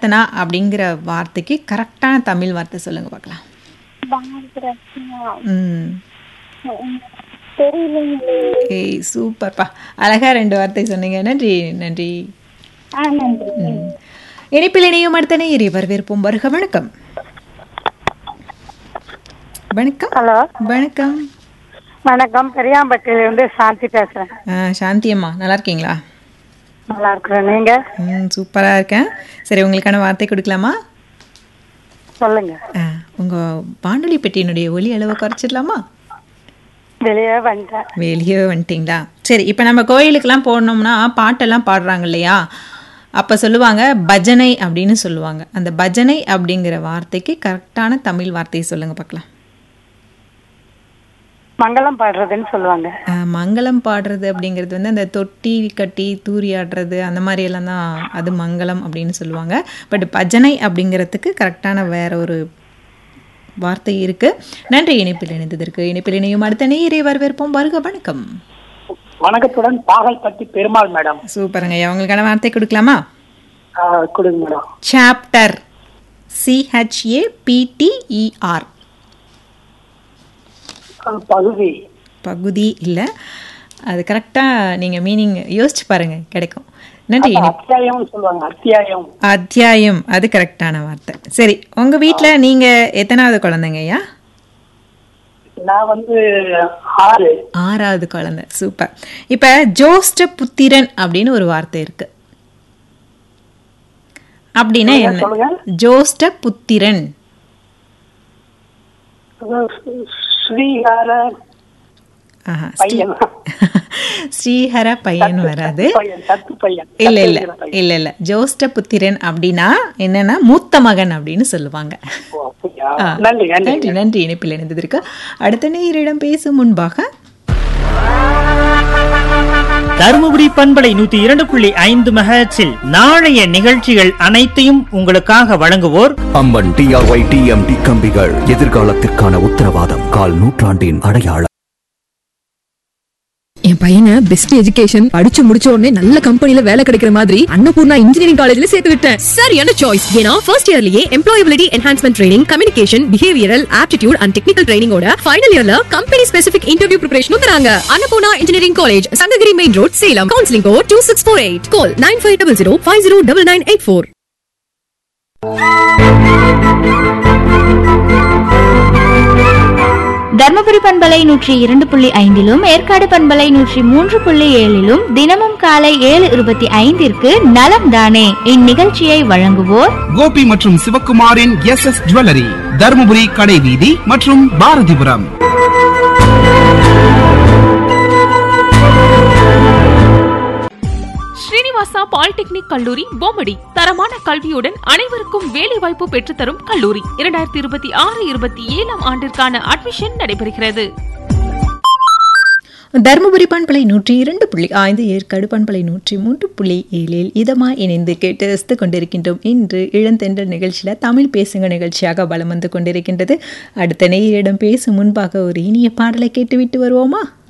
பாரத் ரத்னா அப்படிங்கிற வார்த்தைக்கு கரெக்டான தமிழ் வார்த்தை சொல்லுங்க பார்க்கலாம் பாரத ரத்னா ம் தெரியலைங்களே ஏய் சூப்பர்ப்பா அழகா ரெண்டு வார்த்தை சொன்னீங்க நன்றி நன்றி ஆ நன்றி ம். இணைப்பில் இணையும் அடுத்த நேயரை வரவேற்போம் வருக வணக்கம் வணக்கம் ஹலோ வணக்கம் வணக்கம் பெரியாம்பட்டியிலிருந்து சாந்தி பேசுறேன் ஆ, சாந்தி அம்மா நல்லா இருக்கீங்களா நல்லா இருக்கிறேன் நீங்க ம் சூப்பராக இருக்கேன் சரி உங்களுக்கான வார்த்தை கொடுக்கலாமா சொல்லுங்க ஆ, உங்க வானொலி பெட்டியினுடைய ஒலி அளவை குறைச்சிடலாமா வெளியே வந்துட்டேன் வெளியே வந்துட்டீங்களா சரி இப்போ நம்ம கோயிலுக்கெல்லாம் போனோம்னா பாட்டெல்லாம் பாடுறாங்க இல்லையா அப்போ சொல்லுவாங்க பஜனை அப்படின்னு சொல்லுவாங்க அந்த பஜனை அப்படிங்கிற வார்த்தைக்கு கரெக்டான தமிழ் வார்த்தையை சொல்லுங்க பார்க்கலாம் மங்களம் பாடுறதுன்னு சொல்லுவாங்க ஆ, மங்களம் பாடுறது அப்படிங்கிறது வந்து அந்த தொட்டி கட்டி தூரி ஆடுறது அந்த மாதிரி எல்லாம் தான் அது மங்களம் அப்படின்னு சொல்லுவாங்க பட் பஜனை அப்படிங்கிறதுக்கு கரெக்டான வேற ஒரு வார்த்தை இருக்கு நன்றி இணைப்பில் இணைந்ததற்கு இணைப்பில் இணையும் அடுத்த நேயரை வரவேற்போம் வருக வணக்கம் வணக்கத்துடன் பாகல்பட்டி பெருமாள் மேடம் சூப்பருங்க ஐயா உங்களுக்கான வார்த்தை கொடுக்கலாமா ஆ, கொடுங்க மேடம் சாப்டர் சிஹெச்ஏ பிடிஇஆர் ஆ, பகுதி பகுதி இல்லை அது கரெக்டாக நீங்கள் மீனிங் யோசிச்சு பாருங்க கிடைக்கும் நன்றி இனி- அத்தியாயம் சொல்லுவாங்க அத்தியாயம் அத்தியாயம் அது கரெக்டான வார்த்தை சரி உங்கள் வீட்டில் நீங்கள் எத்தனாவது குழந்தைங்க ஐயா நான் வந்து ஆறு ஆறாவது குழந்தை சூப்பர் இப்போ ஜோஷ்ட புத்திரன் அப்படின்னு ஒரு வார்த்தை இருக்கு அப்படின்னா என்ன சொல்லுங்க. ஜோஷ்ட புத்திரன் ஸ்ரீகார ஆஹா, ஸ்ரீ- பையன் ஸ்ரீஹர பையன் வராது பையன் தத்து பையன் இல்ல இல்ல தத்து பையன். இல்ல இல்ல ஜோஷ்ட புத்திரன் அப்படின்னா என்னன்னா மூத்த மகன் அப்படின்னு சொல்லுவாங்க ஓ, அப்படியா? ஆ. நன்றி நன்றி நன்றி நன்றி இணைப்பில் இணைந்ததற்கு அடுத்த நேயரிடம் பேசும் முன்பாக தருமபுரி பண்பலை நூத்தி இரண்டு புள்ளி ஐந்து மெகாச்சில் நாளைய நிகழ்ச்சிகள் அனைத்தையும் உங்களுக்காக வழங்குவோர் அம்மன் டிஆர்ஒய் டிஎம்டி கம்பிகள் எதிர்காலத்திற்கான உத்தரவாதம் கால் நூற்றாண்டின் அடையாளம் என் பையனை பெஸ்ட் எஜுகேஷன் படிச்சு முடிச்ச உடனே நல்ல கம்பெனில வேலை கிடைக்கிற மாதிரி அன்னபூர்ணா இன்ஜினியரிங் காலேஜ்ல சேர்த்து விட்டேன் சரியான சாய்ஸ் ஏன்னா ஃபர்ஸ்ட் இயர்லயே employability enhancement training communication behavioural aptitude and technical ட்ரைனிங்கோட ஃபைனல் இயர்ல கம்பெனி ஸ்பெசிபிக் இன்டர்வியூ ப்ரிப்பரேஷனும் தராங்க Annapoorna engineering college Sankagiri main road Salem counselling code two six four eight call nine five double zero five zero double nine eight four Dharmapuri பண்பலை நூற்றி இரண்டு புள்ளி ஐந்திலும் ஏற்காடு பண்பலை நூற்றி மூன்று புள்ளி ஏழிலும் தினமும் காலை ஏழு இருபத்தி ஐந்திற்கு நலம் தானே இந்நிகழ்ச்சியை வழங்குவோர் கோபி மற்றும் சிவக்குமாரின் எஸ் எஸ் ஜுவல்லரி தருமபுரி கடைவீதி மற்றும் பாரதிபுரம் ஸ்ரீனிவாசா பாலிடெக்னிக் கல்லூரி பொம்மடி தரமான கல்வியுடன் அனைவருக்கும் வேலைவாய்ப்பு பெற்றுத்தரும் கல்லூரி இரண்டாயிரத்தி இருபத்தி ஆறு இருபத்தி ஏழாம் ஆண்டிற்கான அட்மிஷன் நடைபெறுகிறது தருமபுரி பண்பலை நூற்றி இரண்டு புள்ளி ஐந்து ஏற்காடு பண்பலை நூற்றி மூன்று புள்ளி ஏழில் இதமா இணைந்து கேட்டு ரசித்து கொண்டிருக்கின்றோம் இன்று இளந்தென்றல் நிகழ்ச்சியில் தமிழ் பேசுங்க நிகழ்ச்சியாக பலம் வந்து கொண்டிருக்கின்றது அடுத்த நேயரிடம் பேசும் முன்பாக ஒரு இனிய பாடலை கேட்டுவிட்டு வருவோமா